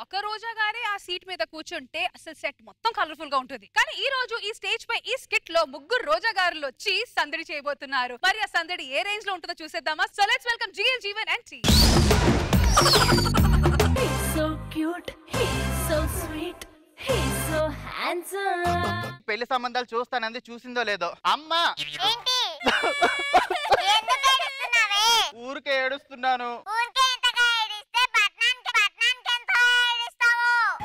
ఒక రోజా గారే ఆ సీట్ మీద కూర్చుంటే అసలు సెట్ మొత్తం కలర్ఫుల్ గా ఉంటుంది కానీ ఈ రోజు ఈ స్టేజ్ పై ఈ స్కిట్ లో ముగ్గురు రోజా గారులు వచ్చి సందడి చేయబోతున్నారు మరి ఆ సందడి ఏ రేంజ్ లో ఉంటుందో చూసేద్దామా so let's welcome GL Jeevan and టీ He's so cute, he's so sweet, he's so handsome. పెళ్లి సంబంధాలు చూస్తానంది చూసిందో లేదో అమ్మా ఏంటి ఎందుకు ఏడుస్తున్నావే ఊరికే ఏడుస్తున్నాను ఊరికే ఇంతగా ఏడిస్తే పట్నానికి పట్నానికి ఎంత ఏడుస్తావు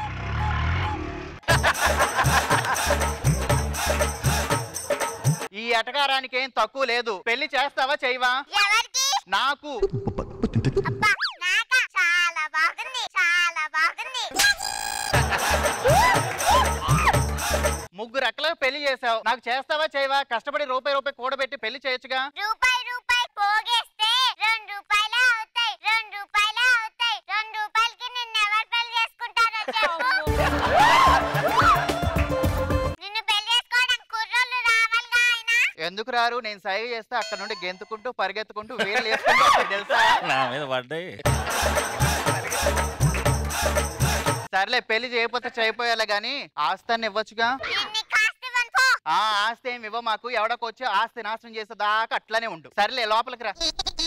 ఈ ఎటకారానికి ఏం తక్కువ లేదు పెళ్లి చేస్తావా చేయవా ఎవరికి నాకు అబ్బా నాకా చాలా బాగుంది చాలా బాగుంది ముగ్గురు ఎక్కలకు పెళ్లి చేసావు నాకు చేస్తావా చేయవా కష్టపడి రూపాయి రూపాయి కూడబెట్టి పెళ్లి చేయొచ్చుగా రూపాయి రూపాయి పోగేస్తే రెండు రూపాయలే అవుతాయి రెండు రూపాయలే అవుతాయి రెండు రూపాయలకి నిన్ను ఎవరు పెళ్లి చేసుకుంటారో చెప్పు నిన్ను పెళ్లి చేసుకోవడానికి కుర్రోళ్ళు రావాలిగా ఆయన ఎందుకు రారు నేను సైగ చేస్తే అక్కడ నుండి గెంతుకుంటూ పరిగెత్తుకుంటూ వీళ్ళు వేసుకుంటూ వస్తారు తెలుసా నా మీద పడ్డాయి సర్లే పెళ్లి చేయకపోతే చేయపోయాలే గాని ఆస్తాన్ని ఇవ్వచ్చుగా నిన్ను కాస్త ఇవ్వను ఆ ఆస్తి ఏమి ఇవ్వ మాకు ఎవడకొచ్చి ఆస్తి నాశనం చేసే దాకా అట్లానే ఉండు సర్లే లోపలికి రా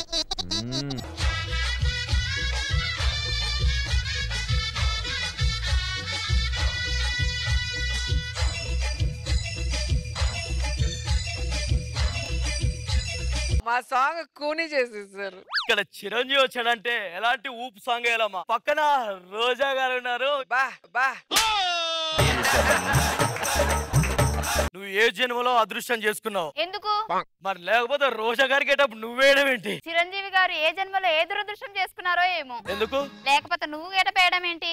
మా సాంగ్ కూని చేసేసారు ఇక్కడ చిరంజీవి వచ్చాడంటే ఎలాంటి ఊపు సాంగ్ వేయాలమ్మా పక్కన రోజా గారు ఉన్నారు బా బా నువ్వు ఏ జన్మలో అదృష్టం చేసుకున్నావు ఎందుకు మరి లేకపోతే రోజా గారికి గెటప్ నువ్వేయడం ఏంటి చిరంజీవి గారు ఏ జన్మలో ఏ దురదృష్టం చేసుకున్నారో ఏమో ఎందుకు లేకపోతే నువ్వు గెటపేయడం ఏంటి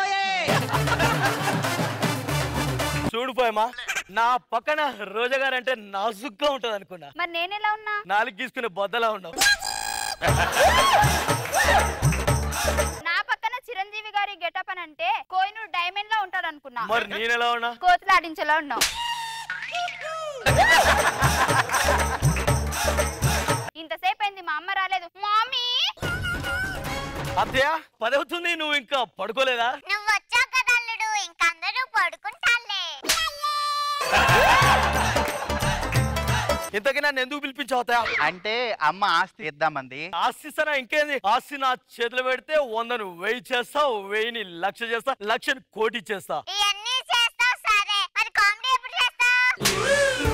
చూడు పోయమ్మా నా పక్కన రోజా గారు అంటే నాజుగ్గా ఉంటది అనుకున్నా మరి నేనెలా ఉన్నా నాలుగు గీసుకునే బొద్దలా ఉన్నావు నా పక్కన చిరంజీవి గారి గెటప్ అని అంటే కోయినూరు డైమండ్ లా ఉంటాడు అనుకున్నా మరి నేనెలా ఉన్నా కోతులు ఆడించేలా ఉన్నావు ఇంతసేపు అయింది మా అమ్మ రాలేదు మామీ అత్తయ్య పదవుతుంది నువ్వు ఇంకా పడుకోలేదా నువ్వు వచ్చావు కదా అల్లుడు ఇంకందరూ పడుకుంటాలే ఇంతకీ నన్ను ఎందుకు పిలిపించావు అత్తయ్య అంటే అమ్మ ఆస్తి ఇద్దామంది ఆస్తి సరే ఇంకేంది ఆస్తి నా చేతిలో పెడితే వందను వెయ్యి చేస్తావు వెయ్యిని లక్ష చేస్తా లక్షని కోటి చేస్తా ఇవన్నీ చేస్తావు సరే మరి కామెడీ ఎప్పుడు చేస్తావు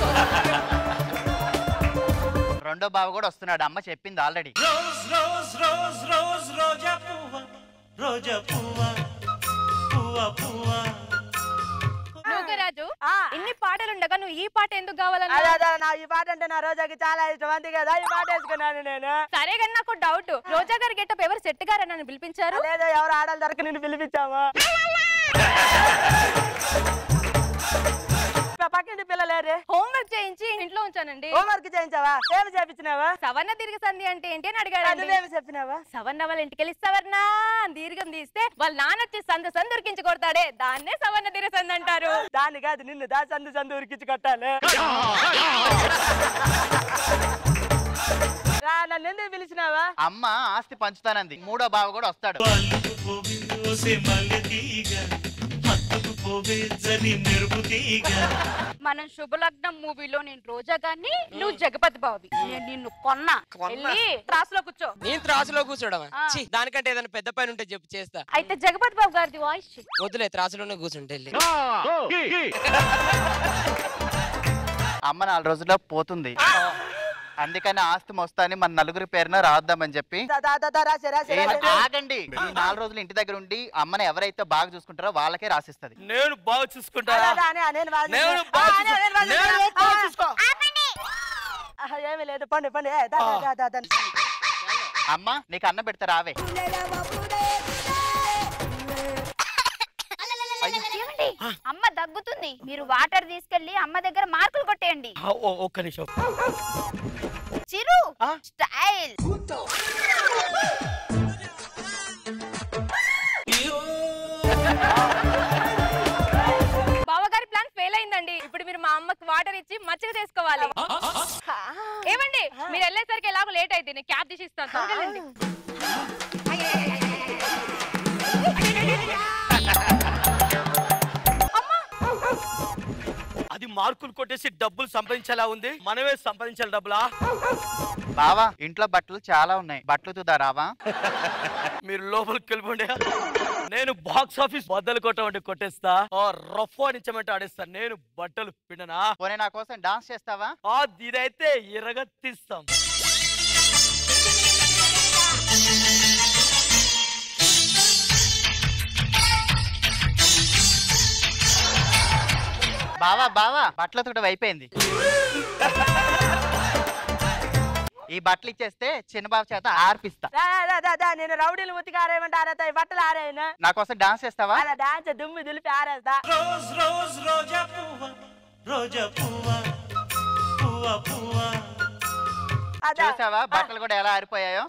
రెండో బావ కూడా వస్తున్నాడు అమ్మ చెప్పింది already rose rose rose rose రోజా పువ్వ రోజా పువ్వ పువ్వ పువ్వ నూకరాజు ఇన్ని పాటలు ఉండగా నువ్వు ఈ పాట ఎందుకు కావాలన్నా అదే అదే నా ఈ పాట అంటే నా రోజాకి చాలా ఇష్టం అంతే కదా ఈ పాట వేసుకున్నాను నేను సరే కానీ నాకు డౌట్ రోజా గారి గెటప్ ఎవరు సెట్ గారు నన్ను పిలిపించారు లేదు ఎవరు ఆడాలి దొరక నిన్ను పిలిపించాము పక్కింటి పిల్లలేరే హోంవర్క్ చేయించి ఇంట్లో ఉంచానండి హోంవర్క్ చేయించావా ఏమి చేపించినావా సవర్ణ దీర్ఘ సంధి అంటే ఏంటి అని అడిగాడు నువ్వేమి చెప్పినావా సవర్ణ వాళ్ళ ఇంటికి వెళ్ళి సవర్ణ అని దీర్ఘం తీస్తే వాళ్ళ నాన్న వచ్చి సంద సందు ఉరికించి కొడతాడే దాన్నే సవర్ణ దీర్ఘ సంధి అంటారు దాన్ని కాదు నిన్ను దా సందు సందు ఉరికించి కొట్టాలి రా, నన్ను ఎందుకు పిలిచినావా అమ్మ ఆస్తి పంచుతానంది మూడో బావ కూడా వస్తాడు పల్లుకు పోవే ఓసే మల్లె తీగ హత్తుకు పోవే జరి మెరుపు తీగ మనం శుభలగ్నం మూవీలో నేను రోజా గారిని నువ్వు జగపతి బాబు నేను నిన్ను కొన్నా కొన్నా? వెళ్ళి త్రాసులో కూర్చో నేను త్రాసులో కూర్చోడమా ఆ. ఛీ, దానికంటే ఏదైనా పెద్ద పైన ఉంటే చెప్పు చేస్తా అయితే జగపతి బాబు గారిది వాయిస్ చెయ్యి. వద్దులే త్రాసులోనే కూర్చుంటే వెళ్ళి. అమ్మ నాలుగు రోజుల్లో పోతుంది అందుకని ఆస్తి మొత్తాన్ని మన నలుగురి పేరున రాద్దామని చెప్పి ఏ, ఆగండి ఈ నాలుగు రోజులు ఇంటి దగ్గర ఉండి అమ్మని ఎవరైతే బాగా చూసుకుంటారో వాళ్ళకే రాసిస్తది నేను బాగా చూసుకుంటా అదే, అదే, అనే, నేను బాగా నేను చూసుకుంటా. బాగా ఆ, అనే, నేను బాగా చూసుకుంటా. నేను చూసుకుంటా. బాగా చూసుకో ఆపండి ఆహా, ఏమీ లేదు పండి పండి ఏ, దా, దా, దా, దా, దా. అమ్మ నీకు అన్నం పెడతా రావే ఏమండి అమ్మ దగ్గుతుంది మీరు వాటర్ తీసుకెళ్లి అమ్మ దగ్గర మార్కులు కొట్టేయండి ఆ, ఓ- ఒక్క నిమిషం చిరు ఆ? స్టైల్ బావగారి ప్లాన్ ఫెయిల్ అయిందండి ఇప్పుడు మీరు మా అమ్మకి వాటర్ ఇచ్చి మచ్చగా చేసుకోవాలి ఏమండి మీరు వెళ్ళేసరికి ఎలాగో లేట్ అయితే నేను క్యాబ్ తీసి ఇస్తాను త్వరగా వెళ్ళండి. మార్కులు కొట్టేసి డబ్బులు సంపాదించేలా ఉంది మనమే సంపాదించాలి డబ్బులా బావా ఇంట్లో బట్టలు చాలా ఉన్నాయి బట్టలు తుదా రావా మీరు లోపలికి వెళ్ళిపోండి నేను బాక్స్ ఆఫీస్ బద్దలు కొట్టమంటే కొట్టేస్తా ఆ రఫ్ ఆడించమంటే ఆడేస్తా నేను బట్టలు పిండనా పోనీ నా కోసం డాన్స్ చేస్తావా ఆ ఇదైతే ఎరగత్తిస్తాం బావా బావా బట్టల తుడవ అయిపోయింది ఈ బట్టలు ఇచ్చేస్తే చిన్నబాబు చేత ఆర్పిస్తా దా, దా, దా, దా, నేను రౌడీలు ఉతికి ఆరేయమంటే ఆరేస్తా ఈ బట్టలు ఆరేయనా నా కోసం డాన్స్ చేస్తావా అలా డాన్స్ దుమ్మి దులిపి ఆరేస్తా రోజ్ రోజ్ రోజా పువ్వ రోజా పువ్వ పువ్వ పువ్వ అదా చూసావా బట్టలు కూడా ఎలా ఆరిపోయాయో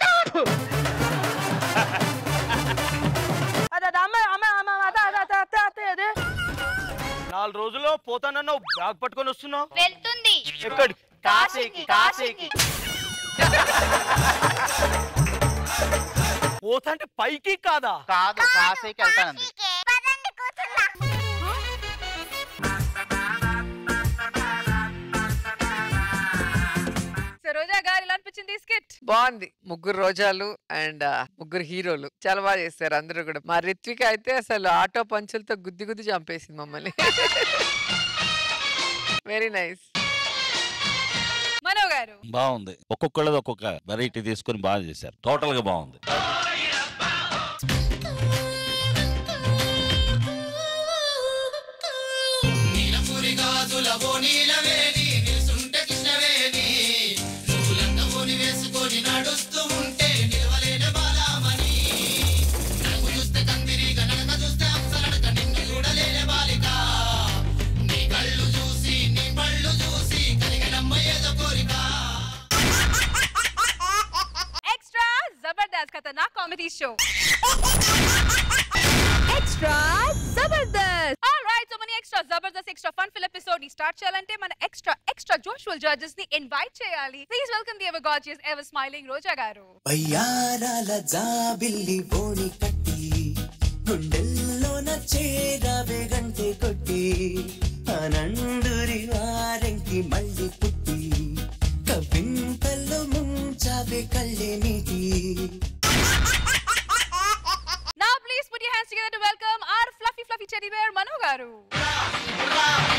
అదా అమ్మ అమ్మ అమ్మ అదా అదా అదా, అదా, అదా, అదే. నాలుగు రోజుల్లో పోతానన్నావు బ్యాగ్ పట్టుకొని వస్తున్నావు వెళ్తుంది ఎక్కడి కాశీకి కాశీకి పోతాంటే పైకి కాదా కాదు కాశీకి వెళ్తానంది కాశీకే. పదండి కూర్చుందాం సో రోజా గారు ఎలా అనిపించింది ఈ స్కిట్ బాగుంది ముగ్గురు రోజాలు అండ్ ముగ్గురు హీరోలు చాలా బాగా చేస్తారు అందరూ కూడా మా రిత్విక అయితే అసలు ఆటో పంచులతో గుద్ది గుద్ది చంపేసింది మమ్మల్ని వెరీ నైస్ మనో గారు బాగుంది ఒక్కొక్కళ్ళది ఒక్కొక్క వెరైటీ తీసుకొని బాగా చేశారు టోటల్ గా బాగుంది extra Jabardasth Khatarnak comedy show extra Jabardasth all right so మన extra Jabardasth extra fun fill episode ని స్టార్ట్ చేయాలంటే మన ఎక్స్ట్రా ఎక్స్ట్రా జోష్ఫుల్ జడ్జెస్ ని ఇన్వైట్ చేయాలి please welcome the ever gorgeous ever smiling Roja garu వయ్యారాల జాబిల్లి బోని కట్టి గుండెల్లోన చేరావే గంటె కొట్టి అనండురి వారెంకి మళ్ళీ పుట్టి కవింతల్లో ముంచావే కళ్ళే నీటి Now please put your hands together to welcome our fluffy fluffy teddy bear Manu garu.